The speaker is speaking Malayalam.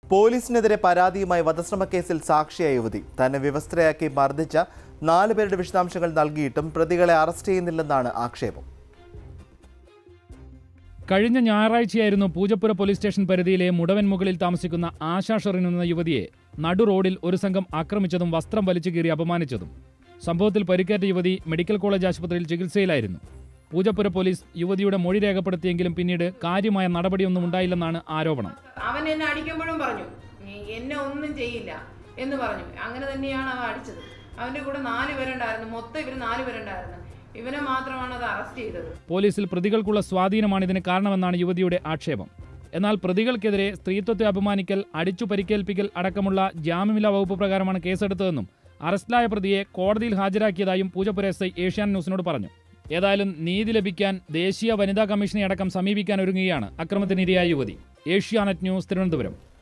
പോലീസിനെതിരെ പരാതിയുമായി വധശ്രമ കേസിൽ സാക്ഷിയായ യുവതി തന്നെ വിവസ്ത്രയാക്കി മർദ്ദിച്ച നാല് പേരുടെ വിശദാംശങ്ങൾ നൽകിയിട്ടും പ്രതികളെ അറസ്റ്റ് ചെയ്യുന്നില്ലെന്നാണ് ആക്ഷേപം കഴിഞ്ഞ ഞായറാഴ്ചയായിരുന്നു പൂജപ്പുര പോലീസ് സ്റ്റേഷൻ പരിധിയിലെ മുടവൻ മുകളിൽ താമസിക്കുന്ന ആശാ ഷെറിൻ എന്ന യുവതിയെ നടു റോഡിൽ ഒരു സംഘം ആക്രമിച്ചതും വസ്ത്രം വലിച്ചു കീറി അപമാനിച്ചതും സംഭവത്തിൽ പരിക്കേറ്റ യുവതി മെഡിക്കൽ കോളേജ് ആശുപത്രിയിൽ ചികിത്സയിലായിരുന്നു പൂജപ്പുര പോലീസ് യുവതിയുടെ മൊഴി രേഖപ്പെടുത്തിയെങ്കിലും പിന്നീട് കാര്യമായ നടപടിയൊന്നും ഉണ്ടായില്ലെന്നാണ് ആരോപണം അവൻ എന്നെ അടിക്കുമ്പോഴും പറഞ്ഞു "നീ എന്നെ ഒന്നും ചെയ്യില്ല എന്ന് പറഞ്ഞു അങ്ങനെ തന്നെയാണ് അവൻ അടിച്ചത് അവന്റെ കൂടെ നാല് പേരുണ്ടായിരുന്നു മൊത്തം ഇവർ നാല് പേരുണ്ടായിരുന്നു ഇവനെ മാത്രമാണ് അത് അറസ്റ്റ് ചെയ്തത് പോലീസിൽ പ്രതികൾക്കുള്ള സ്വാധീനമാണ് ഇതിന് കാരണമെന്നാണ് യുവതിയുടെ ആക്ഷേപം എന്നാൽ പ്രതികൾക്കെതിരെ സ്ത്രീത്വത്തെ അപമാനിക്കൽ അടിച്ചു പരിക്കേൽപ്പിക്കൽ അടക്കമുള്ള ജാമ്യമില്ലാ വകുപ്പ് പ്രകാരമാണ് കേസെടുത്തതെന്നും അറസ്റ്റിലായ പ്രതിയെ കോടതിയിൽ ഹാജരാക്കിയതായും പൂജപ്പുര എസ് ഐ ഏഷ്യാൻ ന്യൂസിനോട് പറഞ്ഞു ഏതായാലും നീതി ലഭിക്കാൻ ദേശീയ വനിതാ കമ്മീഷനെ അടക്കം സമീപിക്കാൻ ഒരുങ്ങുകയാണ് അക്രമത്തിനിരയായ യുവതി ഏഷ്യാനെറ്റ് ന്യൂസ് തിരുവനന്തപുരം